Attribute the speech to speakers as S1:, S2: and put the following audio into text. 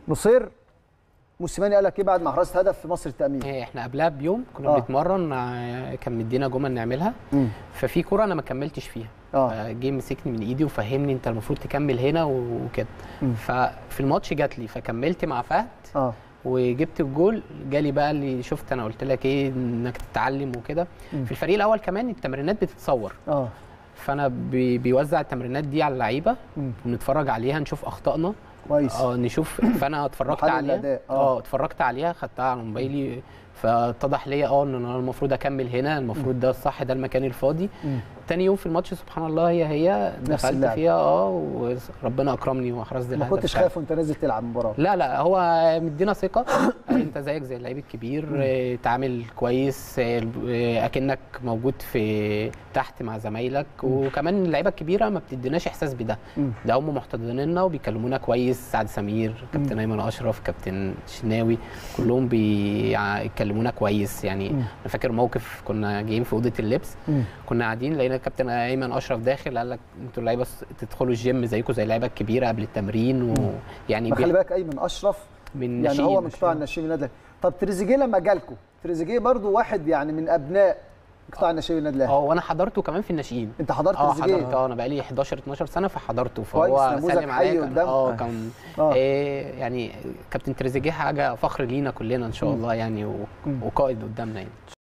S1: نصير موسيماني قال لك ايه بعد ما حرزت هدف في مصر التامين
S2: إيه، احنا قبلها بيوم كنا
S1: آه.
S2: بنتمرن آه، كان مدينا جمل نعملها
S1: مم.
S2: ففي كوره انا ما كملتش فيها
S1: اه
S2: جه مسكني من ايدي وفهمني انت المفروض تكمل هنا وكده
S1: مم.
S2: ففي الماتش جات لي فكملت مع فهد
S1: اه
S2: وجبت الجول جالي بقى اللي شفت انا قلت لك ايه انك تتعلم وكده
S1: مم.
S2: في الفريق الاول كمان التمرينات بتتصور
S1: اه
S2: فانا بي بيوزع التمرينات دي على اللعيبه
S1: مم.
S2: بنتفرج عليها نشوف اخطائنا
S1: كويس
S2: اه نشوف فانا اتفرجت
S1: محلل
S2: عليها
S1: الأداء، آه.
S2: اه اتفرجت عليها خدتها على موبايلي فاتضح ليا اه ان انا المفروض اكمل هنا المفروض ده الصح ده المكان الفاضي
S1: مم.
S2: تاني يوم في الماتش سبحان الله هي هي
S1: نفس
S2: دخلت
S1: اللعب.
S2: فيها اه وربنا اكرمني واحرزت
S1: ما
S2: الهدف
S1: كنتش
S2: فعلا.
S1: خايف وانت نازل تلعب مباراه
S2: لا لا هو مدينا ثقه انت زيك زي اللعيب الكبير اه، تعامل كويس اه، اه، اكنك موجود في تحت مع زمايلك وكمان اللعيبه الكبيره ما بتديناش احساس بده
S1: مم.
S2: ده هم محتضنيننا وبيكلمونا كويس سعد سمير كابتن ايمن اشرف كابتن شناوي كلهم بيكلمونا كويس يعني
S1: مم.
S2: انا فاكر موقف كنا جايين في اوضه اللبس
S1: مم.
S2: كنا قاعدين لقينا الكابتن ايمن اشرف داخل قال لك انتوا اللعيبه س- تدخلوا الجيم زيكم زي اللعيبه الكبيره قبل التمرين ويعني
S1: ما خلي
S2: بي-
S1: بالك ايمن اشرف
S2: من
S1: يعني هو
S2: ناشئين-
S1: من قطاع الناشئين من النادي طب تريزيجيه لما جالكم تريزيجيه برضو واحد يعني من ابناء قطاع الناشئين النادي الاهلي
S2: اه وانا حضرته كمان في الناشئين
S1: انت حضرت
S2: اه
S1: تريزيجيه
S2: حضرت اه انا بقالي 11 12 سنه فحضرته
S1: كويس،
S2: فهو
S1: نموذج
S2: سلم
S1: حي
S2: عليا كان
S1: قدامك.
S2: اه كان
S1: آه.
S2: إيه يعني كابتن تريزيجيه حاجه فخر لينا كلنا ان شاء الله يعني و-
S1: مم.
S2: وقائد قدامنا يعني